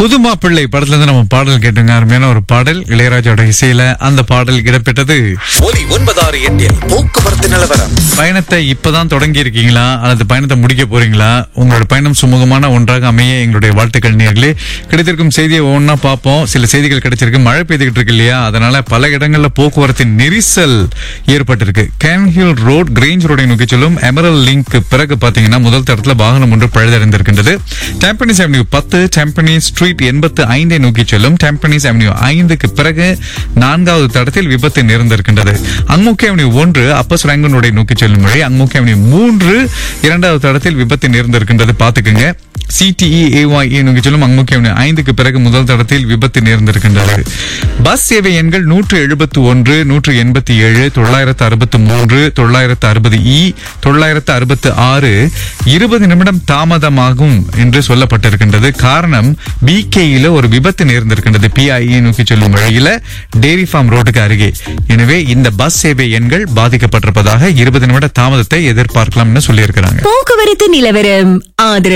புது மாப்பிள்ளை படத்துல இருந்து நம்ம பாடல் கேட்டுங்க அருமையான ஒரு பாடல் இளையராஜாவோட இசையில அந்த பாடல் இடம்பெற்றது ஒலி ஒன்பதாறு எட்டில் போக்குவரத்து நிலவரம் பயணத்தை இப்பதான் தொடங்கி இருக்கீங்களா அல்லது பயணத்தை முடிக்க போறீங்களா உங்களோட பயணம் சுமூகமான ஒன்றாக அமைய எங்களுடைய வாழ்த்துக்கள் நேர்களே கிடைத்திருக்கும் செய்தியை ஒவ்வொன்றா பார்ப்போம் சில செய்திகள் கிடைச்சிருக்கு மழை பெய்துகிட்டு இருக்கு இல்லையா அதனால பல இடங்கள்ல போக்குவரத்தின் நெரிசல் ஏற்பட்டிருக்கு கேன்ஹில் ரோட் கிரேஞ்ச் ரோடை நோக்கி செல்லும் எமரல் லிங்க் பிறகு பாத்தீங்கன்னா முதல் தடத்துல வாகனம் ஒன்று பழுதடைந்திருக்கின்றது டெம்பனிஸ் அவென்யூ பத்து டெம்பனிஸ் ஸ்ட்ரீட் எண்பத்து ஐந்தை நோக்கி செல்லும் டெம்பனிஸ் அவென்யூ ஐந்துக்கு பிறகு நான்காவது தடத்தில் விபத்து நேர்ந்திருக்கின்றது அங்முக்கிய அவென்யூ ஒன்று அப்பஸ் ரங்கனோடை நோக்கி செல்லும் வழி அங்முக்கிய அவென்யூ மூன்று இரண்டாவது தடத்தில் விபத்து நேர்ந்திருக்கின்றது பாத்துக்குங்க சிடிஇ ஏஒய் நோக்கி செல்லும் அங்முக்கிய அவென்யூ ஐந்துக்கு பிறகு முதல் தடத்தில் விபத்து நேர்ந்திருக்கின்றது பஸ் சேவை எண்கள் நூற்று எழுபத்து ஒன்று நூற்று எண்பத்தி ஏழு தொள்ளாயிரத்து அறுபத்து மூன்று தொள்ளாயிரத்து அறுபது இ தொள்ளாயிரத்து அறுபத்து ஆறு இருபது நிமிடம் தாமதமாகும் என்று சொல்லப்பட்டிருக்கின்றது காரணம் பிகேயில ஒரு விபத்து நேர்ந்திருக்கின்றது பிஐஇ நோக்கி செல்லும் வழியில டேரி ஃபார்ம் ரோட்டுக்கு அருகே எனவே இந்த பஸ் சேவை எண்கள் பாதிக்கப்பட்டிருப்பதாக இருபது நிமிட தாமதத்தை எதிர்பார்க்கலாம்னு சொல்லியிருக்கிறாங்க போக்குவரத்து நிலவரம் ஆதரவு